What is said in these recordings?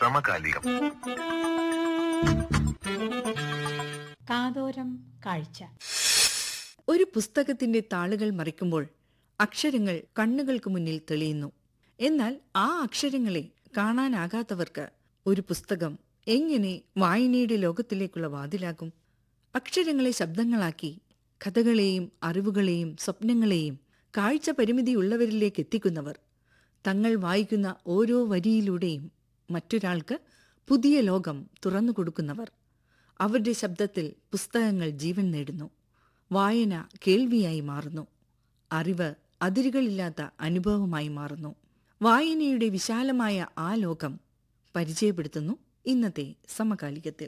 സമകാലികം കാതോരം കാഴ്ച ഒരു പുസ്തകത്തിന്റെ താളുകൾ മറിക്കുമ്പോൾ അക്ഷരങ്ങൾ കണ്ണുകൾക്ക് മുന്നിൽ തെളിയുന്നു എന്നാൽ ആ അക്ഷരങ്ങളെ കാണാനാകാത്തവർക്ക് ഒരു പുസ്തകം എങ്ങനെ വായനയുടെ ലോകത്തിലേക്കുള്ള വാതിലാകും അക്ഷരങ്ങളെ ശബ്ദങ്ങളാക്കി കഥകളെയും അറിവുകളെയും സ്വപ്നങ്ങളെയും കാഴ്ച പരിമിതിയുള്ളവരിലേക്ക് എത്തിക്കുന്നവർ തങ്ങൾ വായിക്കുന്ന ഓരോ വരിയിലൂടെയും മറ്റൊരാൾക്ക് പുതിയ ലോകം തുറന്നു കൊടുക്കുന്നവർ അവരുടെ ശബ്ദത്തിൽ പുസ്തകങ്ങൾ ജീവൻ നേടുന്നു വായന കേൾവിയായി മാറുന്നു അറിവ് അതിരുകളില്ലാത്ത അനുഭവമായി മാറുന്നു വായനയുടെ വിശാലമായ ആ ലോകം പരിചയപ്പെടുത്തുന്നു ഇന്നത്തെ സമകാലികത്തിൽ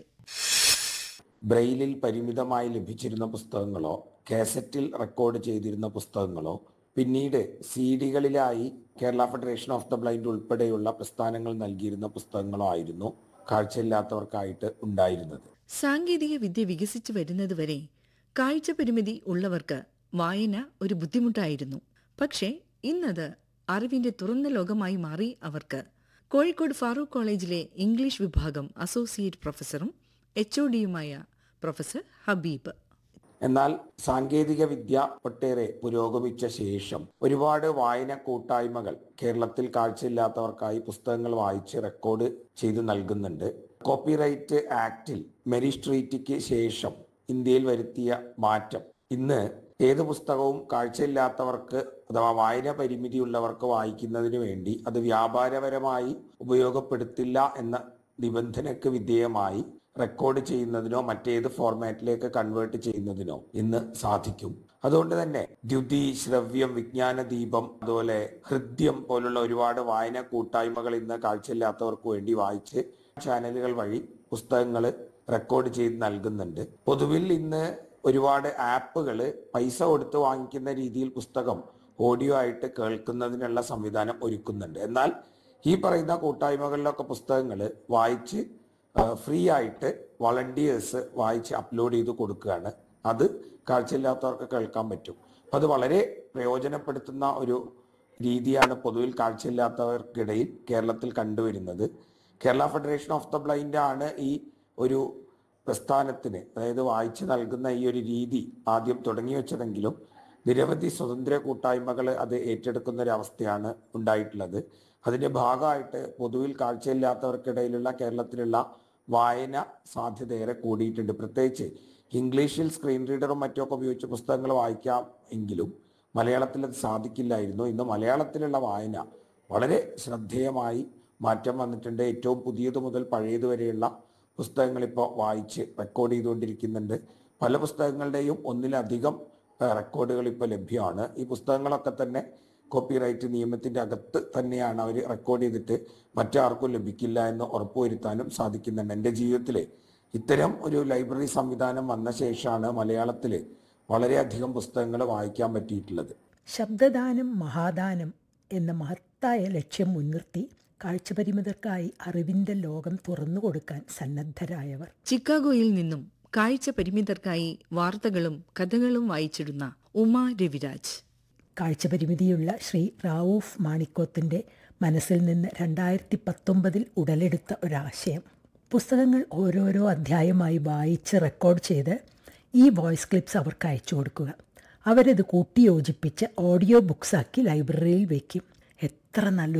ബ്രെയിലിൽ പരിമിതമായി ലഭിച്ചിരുന്ന പുസ്തകങ്ങളോ കാസറ്റിൽ റെക്കോർഡ് ചെയ്തിരുന്ന പുസ്തകങ്ങളോ പിന്നീട് സി ഡികളിലായി Kerala federation of the blind ഉൾപ്പെടെയുള്ള പ്രസ്ഥാനങ്ങൾ നൽകിയിരുന്ന പുസ്തകങ്ങളോ ആയിരുന്നു കാഴ്ചയില്ലാത്തവർക്കായിട്ട് ഉണ്ടായിരുന്നത് സാങ്കേതിക വിദ്യ വികസിച്ചു വരുന്നതുവരെ കാഴ്ച പരിമിതി ഉള്ളവർക്ക് വായന ഒരു ബുദ്ധിമുട്ടായിരുന്നു പക്ഷേ ഇന്നത് അറിവിന്റെ തുറന്ന ലോകമായി മാറി അവർക്ക് കോഴിക്കോട് ഫാറൂഖ് കോളേജിലെ ഇംഗ്ലീഷ് വിഭാഗം അസോസിയേറ്റ് പ്രൊഫസറും എച്ച് ഒ ഡിയുമായ പ്രൊഫസർ ഹബീബ് എന്നാൽ സാങ്കേതിക വിദ്യ ഒട്ടേറെ പുരോഗമിച്ച ശേഷം ഒരുപാട് വായന കൂട്ടായ്മകൾ കേരളത്തിൽ കാഴ്ചയില്ലാത്തവർക്കായി പുസ്തകങ്ങൾ വായിച്ച് റെക്കോർഡ് ചെയ്ത് നൽകുന്നുണ്ട് കോപ്പിറൈറ്റ് ആക്ടിൽ മെരിറ്റ് ട്രീറ്റിക്ക് ശേഷം ഇന്ത്യയിൽ വരുത്തിയ മാറ്റം ഇന്ന് ഏത് പുസ്തകവും കാഴ്ചയില്ലാത്തവർക്ക് അഥവാ വായന പരിമിതിയുള്ളവർക്ക് വായിക്കുന്നതിന് വേണ്ടി അത് വ്യാപാരപരമായി ഉപയോഗപ്പെടുത്തില്ല എന്ന നിബന്ധനയ്ക്ക് വിധേയമായി റെക്കോർഡ് ചെയ്യുന്നതിനോ മറ്റേത് ഫോർമാറ്റിലേക്ക് കൺവേർട്ട് ചെയ്യുന്നതിനോ ഇന്ന് സാധിക്കും അതുകൊണ്ട് തന്നെ ദ്യുതി ശ്രവ്യം വിജ്ഞാന ദീപം അതുപോലെ ഹൃദ്യം പോലുള്ള ഒരുപാട് വായന കൂട്ടായ്മകൾ ഇന്ന് കാഴ്ചയില്ലാത്തവർക്ക് വേണ്ടി വായിച്ച് ചാനലുകൾ വഴി പുസ്തകങ്ങൾ റെക്കോർഡ് ചെയ്ത് നൽകുന്നുണ്ട് പൊതുവിൽ ഇന്ന് ഒരുപാട് ആപ്പുകൾ പൈസ കൊടുത്ത് വാങ്ങിക്കുന്ന രീതിയിൽ പുസ്തകം ഓഡിയോ ആയിട്ട് കേൾക്കുന്നതിനുള്ള സംവിധാനം ഒരുക്കുന്നുണ്ട് എന്നാൽ ഈ പറയുന്ന കൂട്ടായ്മകളിലൊക്കെ പുസ്തകങ്ങൾ വായിച്ച് ഫ്രീ ആയിട്ട് വളണ്ടിയേഴ്സ് വായിച്ച് അപ്ലോഡ് ചെയ്ത് കൊടുക്കുകയാണ് അത് കാഴ്ചയില്ലാത്തവർക്ക് കേൾക്കാൻ പറ്റും അപ്പം അത് വളരെ പ്രയോജനപ്പെടുത്തുന്ന ഒരു രീതിയാണ് പൊതുവിൽ കാഴ്ചയില്ലാത്തവർക്കിടയിൽ കേരളത്തിൽ കണ്ടുവരുന്നത് Kerala federation of the blind ആണ് ഈ ഒരു പ്രസ്ഥാനത്തിന് അതായത് വായിച്ചു നൽകുന്ന ഈ ഒരു രീതി ആദ്യം തുടങ്ങി വെച്ചതെങ്കിലും നിരവധി സ്വതന്ത്ര കൂട്ടായ്മകൾ അത് ഏറ്റെടുക്കുന്ന ഒരു അവസ്ഥയാണ് ഉണ്ടായിട്ടുള്ളത് അതിന്റെ ഭാഗമായിട്ട് പൊതുവിൽ കാഴ്ചയില്ലാത്തവർക്കിടയിലുള്ള കേരളത്തിലുള്ള വായന സാധ്യത ഏറെ കൂടിയിട്ടുണ്ട് പ്രത്യേകിച്ച് ഇംഗ്ലീഷിൽ സ്ക്രീൻ റീഡറും മറ്റുമൊക്കെ ഉപയോഗിച്ച് പുസ്തകങ്ങൾ വായിക്കാം എങ്കിലും മലയാളത്തിൽ അത് സാധിക്കില്ലായിരുന്നു ഇന്ന് മലയാളത്തിലുള്ള വായന വളരെ ശ്രദ്ധേയമായി മാറ്റം വന്നിട്ടുണ്ട് ഏറ്റവും പുതിയത് മുതൽ പഴയത് വരെയുള്ള പുസ്തകങ്ങൾ ഇപ്പോൾ വായിച്ച് റെക്കോർഡ് ചെയ്തുകൊണ്ടിരിക്കുന്നുണ്ട് പല പുസ്തകങ്ങളുടെയും ഒന്നിലധികം റെക്കോർഡുകൾ ഇപ്പോൾ ലഭ്യമാണ് ഈ പുസ്തകങ്ങളൊക്കെ തന്നെ കോപ്പിറൈറ്റ് നിയമത്തിന്റെ അകത്ത് തന്നെയാണ് അവർ റെക്കോർഡ് ചെയ്തിട്ട് മറ്റാർക്കും ലഭിക്കില്ല എന്ന് ഉറപ്പുവരുത്താനും സാധിക്കുന്നുണ്ട് എൻ്റെ ജീവിതത്തിൽ ഇത്തരം ഒരു ലൈബ്രറി സംവിധാനം വന്ന ശേഷമാണ് മലയാളത്തിൽ വളരെയധികം പുസ്തകങ്ങൾ വായിക്കാൻ പറ്റിയിട്ടുള്ളത് ശബ്ദദാനം മഹാദാനം എന്ന മഹത്തായ ലക്ഷ്യം മുൻനിർത്തി കാഴ്ചപരിമിതർക്കായി അറിവിന്റെ ലോകം തുറന്നു കൊടുക്കാൻ സന്നദ്ധരായവർ ചിക്കാഗോയിൽ നിന്നും കാഴ്ച പരിമിതർക്കായി വാർത്തകളും കഥകളും വായിച്ചിടുന്ന ഉമാ രവിരാജ് കാഴ്ചപരിമിതിയുള്ള ശ്രീ റാവൂഫ് മാണിക്കോത്തിന്റെ മനസ്സിൽ നിന്ന് രണ്ടായിരത്തി പത്തൊമ്പതിൽ ഉടലെടുത്ത ഒരാശയം പുസ്തകങ്ങൾ ഓരോരോ അധ്യായമായി വായിച്ച് റെക്കോർഡ് ചെയ്ത് ഈ വോയിസ് ക്ലിപ്സ് അവർക്ക് അയച്ചു കൊടുക്കുക അവരത് കൂട്ടിയോജിപ്പിച്ച് ഓഡിയോ ബുക്സാക്കി ലൈബ്രറിയിൽ വയ്ക്കും എത്ര നല്ലൊരു